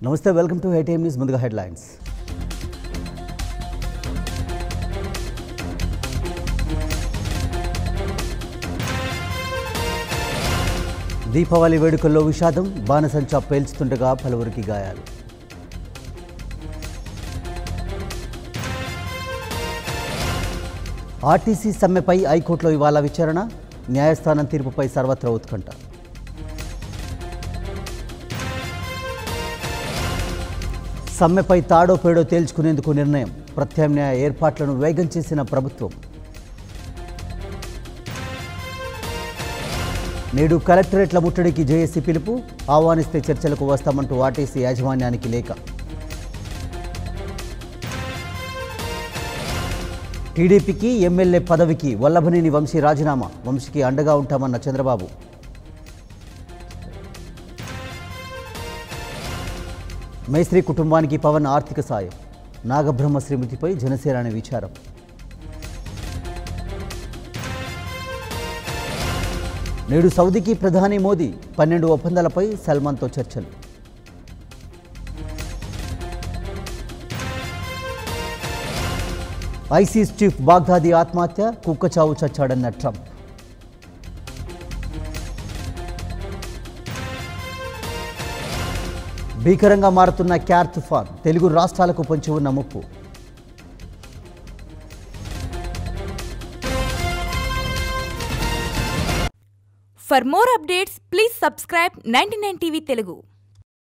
నమస్తే welcome to ATM news ముందుగా headlines Deepavali వేడుకల్లో విషాదం బాణసంచా పేల్చుతుండగా పలువురికి గాయాలు ఆర్టీసీ సమ్మెపై హైకోర్టులో ఇవాళ విచారణ న్యాయస్థానం తీర్పుపై సర్వత్రా ఉత్కంఠ సమ్మెపై తాడో పేడో తేల్చుకునేందుకు నిర్ణయం ప్రత్యామ్నాయ ఏర్పాట్లను వేగం చేసిన ప్రభుత్వం నేడు కలెక్టరేట్ల ముట్టడికి జేఏసీ పిలుపు ఆహ్వానిస్తే చర్చలకు వస్తామంటూ ఆర్టీసీ యాజమాన్యానికి లేఖ టీడీపీకి ఎమ్మెల్యే పదవికి వల్లభనేని వంశీ రాజీనామా వంశీకి అండగా ఉంటామన్న చంద్రబాబు మైత్రి కుటుంబానికి పవన్ ఆర్థిక సాయం నాగబ్రహ్మ శ్రీమతిపై జనసేనాని విచారం నేడు సౌదీకి ప్రధాని మోదీ పన్నెండు ఒప్పందాలపై సల్మాన్తో చర్చలు ఐసీస్ చీఫ్ బాగ్దాది ఆత్మహత్య కుక్కచావు చచ్చాడన్న ట్రంప్ భీకరంగా మారుతున్న క్యార్ తుఫాన్ తెలుగు రాష్ట్రాలకు పొంచి ఉన్న ముప్పు For more updates, please subscribe 99 TV Telugu.